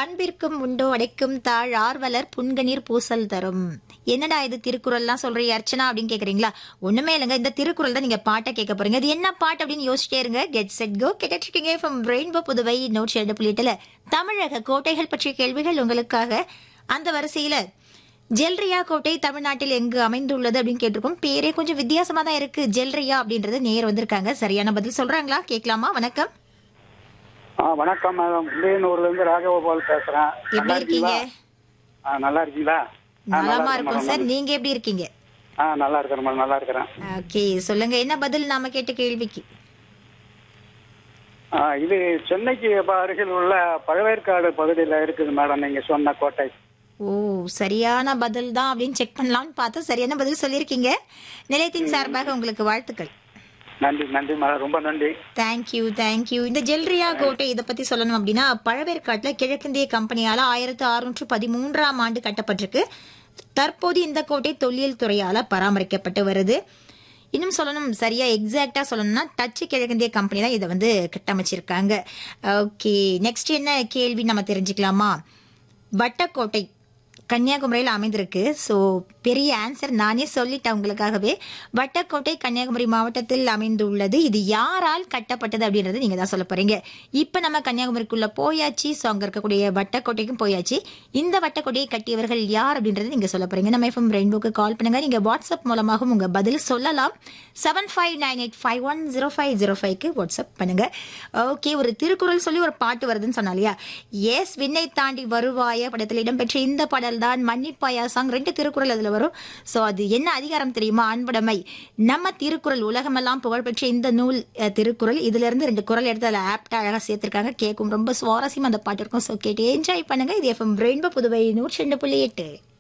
அன்பிற்கும் உண்டோ அடைக்கும் தாழ் ஆர்வலர் புன்கணீர் பூசல் தரும் என்னடா இது திருக்குறள்லாம் சொல்றீங்க அர்ச்சனா அப்படின்னு கேக்குறீங்களா ஒண்ணுமே இல்லைங்க இந்த திருக்குறள் தான் நீங்க பாட்டை கேட்க போறீங்க அது என்ன பாட்டு அப்படின்னு யோசிச்சிட்டே இருங்க கெட் செட் கோ கேட்டுட்டு இருக்கீங்க ஃப்ரம் ரெயின்போ புதுவை நூற்றி ரெண்டு புள்ளி எட்டுல தமிழக கோட்டைகள் பற்றிய கேள்விகள் உங்களுக்காக அந்த வரிசையில ஜெல்ரியா கோட்டை தமிழ்நாட்டில் எங்கு அமைந்துள்ளது அப்படின்னு கேட்டிருக்கோம் பேரே கொஞ்சம் வித்தியாசமா தான் இருக்கு ஜெல்ரியா அப்படின்றது நேர் வந்திருக்காங்க சரியான பதில் சொல்றாங்களா கேட்கலாமா வணக்கம் ஆ வணக்கம் மேடம் உள்ளூர்ல இருந்து ராககோபால் பேசுறேன் எப்படி இருக்கீங்க ஆ நல்லா இருக்கீங்களா ஆ, நல்லா நலமா இருக்கேன் இருக்கும் மேடம். சார் நீங்க எப்படி இருக்கீங்க ஆ நல்லா இருக்கிறேன் மேடம் நல்லா இருக்கிறேன் ஓகே சொல்லுங்க என்ன பதில் நாம கேட்ட கேள்விக்கு ஆ, இது சென்னைக்கு இப்ப அருகில் உள்ள பழவேற்காடு பகுதியில் இருக்குது மேடம் நீங்க சொன்ன கோட்டை ஓ சரியான பதில் தான் அப்படின்னு செக் பண்ணலாம்னு பார்த்தா சரியான பதில் சொல்லியிருக்கீங்க நிலையத்தின் சார்பாக உங்களுக்கு வாழ்த்துக்கள் நன்றி நன்றி மேடம் ரொம்ப நன்றி தேங்க்யூ தேங்க்யூ இந்த ஜெல்ரியா கோட்டை இதை பத்தி சொல்லணும் அப்படின்னா பழவேற்காட்டுல கிழக்கிந்திய கம்பெனியால ஆயிரத்தி அறுநூற்று பதிமூன்றாம் ஆண்டு கட்டப்பட்டிருக்கு தற்போது இந்த கோட்டை தொல்லியல் துறையால பராமரிக்கப்பட்டு வருது இன்னும் சொல்லணும் சரியா எக்ஸாக்டா சொல்லணும்னா டச்சு கிழக்கிந்திய கம்பெனி தான் இதை வந்து கட்டமைச்சிருக்காங்க ஓகே நெக்ஸ்ட் என்ன கேள்வி நம்ம தெரிஞ்சுக்கலாமா வட்டக்கோட்டை கன்னியாகுமரியில் அமைந்திருக்கு ஸோ பெரிய ஆன்சர் நானே சொல்லிட்டேன் உங்களுக்காகவே வட்டக்கோட்டை கன்னியாகுமரி மாவட்டத்தில் அமைந்துள்ளது இது யாரால் கட்டப்பட்டது அப்படின்றது நீங்க தான் சொல்ல போறீங்க இப்போ நம்ம கன்னியாகுமரிக்குள்ள போயாச்சு ஸோ அங்க இருக்கக்கூடிய வட்டக்கோட்டைக்கும் போயாச்சு இந்த வட்டக்கோட்டையை கட்டியவர்கள் யார் அப்படின்றது நீங்க சொல்ல போறீங்க நம்ம எஃப்எம் ரெயின்போக்கு கால் பண்ணுங்க நீங்க வாட்ஸ்அப் மூலமாகவும் உங்க பதில் சொல்லலாம் seven five nine eight five one zero five zero ஃபைவ்க்கு வாட்ஸ்அப் பண்ணுங்க ஓகே ஒரு திருக்குறள் சொல்லி ஒரு பாட்டு வருதுன்னு சொன்னா இல்லையா எஸ் விண்ணை தாண்டி வருவாய படத்தில் இடம்பெற்ற இந்த பாடல் தான் மன்னிப்பாயா சாங் ரெண்டு திருக்குறள் அதுல வரும் சோ அது என்ன அதிகாரம் தெரியுமா அன்புடைமை நம்ம திருக்குறள் உலகமெல்லாம் புகழ்பெற்ற இந்த நூல் அஹ், திருக்குறள் இதுல இருந்து ரெண்டு குறள் எடுத்து அதில் ஆப்டா அழகா சேர்த்திருக்காங்க கேட்கும் ரொம்ப சுவாரஸ்யமா அந்த பாட்டு இருக்கும் ஸோ கேட்டு என்ஜாய் பண்ணுங்க இது எஃப்எம் ரெயின்போ புதுவை நூற்றி ரெண்டு புள்ளி எட்டு